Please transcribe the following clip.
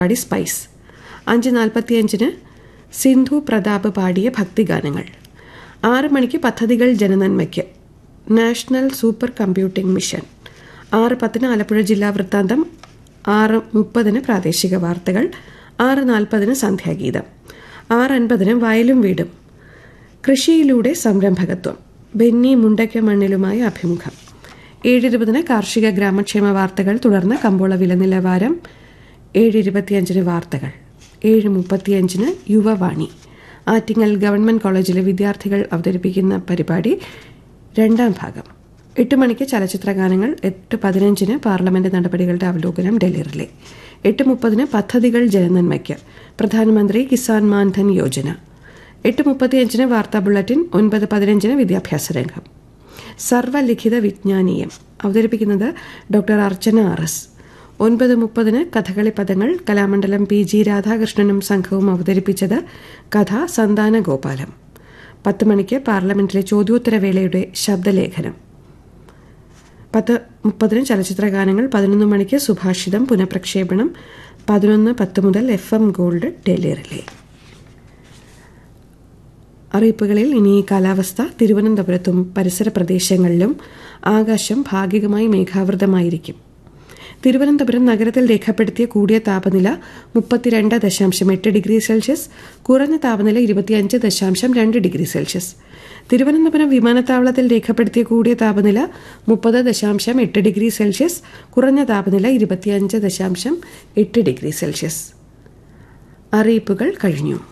പാടി സ്പൈസ് അഞ്ച് നാൽപ്പത്തിയഞ്ചിന് സിന്ധു പ്രതാപ് പാടിയ ഭക്തിഗാനങ്ങൾ ആറ് മണിക്ക് പദ്ധതികൾ ജനനന്മയ്ക്ക് നാഷണൽ സൂപ്പർ കമ്പ്യൂട്ടിംഗ് മിഷൻ ആറ് പത്തിന് ആലപ്പുഴ ജില്ലാ വൃത്താന്തം ആറ് മുപ്പതിന് പ്രാദേശിക വാർത്തകൾ ആറ് നാൽപ്പതിന് സന്ധ്യാഗീതം ആറ് അൻപതിന് വയലും വീടും കൃഷിയിലൂടെ സംരംഭകത്വം ബെന്നി മുണ്ടയ്ക്ക മണ്ണിലുമായി അഭിമുഖം ഏഴ് ഇരുപതിന് കാർഷിക ഗ്രാമക്ഷേമ വാർത്തകൾ തുടർന്ന് കമ്പോള വില നിലവാരം ഏഴ് ഇരുപത്തിയഞ്ചിന് വാർത്തകൾ ഏഴ് മുപ്പത്തിയഞ്ചിന് യുവവാണി ആറ്റിങ്ങൽ ഗവൺമെന്റ് കോളേജിലെ വിദ്യാർത്ഥികൾ അവതരിപ്പിക്കുന്ന പരിപാടി രണ്ടാം ഭാഗം എട്ട് മണിക്ക് ചലച്ചിത്ര ഗാനങ്ങൾ എട്ട് പതിനഞ്ചിന് പാർലമെന്റ് നടപടികളുടെ അവലോകനം ഡൽഹി റിലേ എട്ട് മുപ്പതിന് പദ്ധതികൾ ജനനന്മയ്ക്ക് പ്രധാനമന്ത്രി കിസാൻ മാൻധൻ യോജന എട്ട് മുപ്പത്തിയഞ്ചിന് വാർത്താ ബുള്ളറ്റിൻ ഒൻപത് പതിനഞ്ചിന് വിദ്യാഭ്യാസ രംഗം സർവലിഖിത വിജ്ഞാനീയം അവതരിപ്പിക്കുന്നത് ഡോക്ടർ അർച്ചന ആർ എസ് ഒൻപത് മുപ്പതിന് കഥകളി പദങ്ങൾ കലാമണ്ഡലം പി ജി രാധാകൃഷ്ണനും സംഘവും അവതരിപ്പിച്ചത് കഥ സന്താന ഗോപാലം പത്ത് മണിക്ക് പാർലമെന്റിലെ ചോദ്യോത്തരവേളയുടെ ശബ്ദലേഖനം പത്ത് മുപ്പതിന് ചലച്ചിത്ര ഗാനങ്ങൾ പതിനൊന്ന് മണിക്ക് സുഭാഷിതം പുനഃപ്രക്ഷേപണം പതിനൊന്ന് പത്ത് മുതൽ F M gold Delhi relay അറിയിപ്പുകളിൽ ഇനി കാലാവസ്ഥ തിരുവനന്തപുരത്തും പരിസര പ്രദേശങ്ങളിലും ആകാശം ഭാഗികമായി മേഘാവൃതമായിരിക്കും തിരുവനന്തപുരം നഗരത്തിൽ രേഖപ്പെടുത്തിയ കൂടിയ താപനില മുപ്പത്തിരണ്ട് ദശാംശം എട്ട് ഡിഗ്രി സെൽഷ്യസ് കുറഞ്ഞ താപനില ഇരുപത്തിയഞ്ച് ദശാംശം രണ്ട് ഡിഗ്രി സെൽഷ്യസ് തിരുവനന്തപുരം വിമാനത്താവളത്തിൽ രേഖപ്പെടുത്തിയ കൂടിയ താപനില മുപ്പത് ദശാംശം എട്ട് ഡിഗ്രി സെൽഷ്യസ് കുറഞ്ഞ താപനില ഇരുപത്തിയഞ്ച് ദശാംശം എട്ട് ഡിഗ്രി സെൽഷ്യസ് അറിയിപ്പുകൾ കഴിഞ്ഞു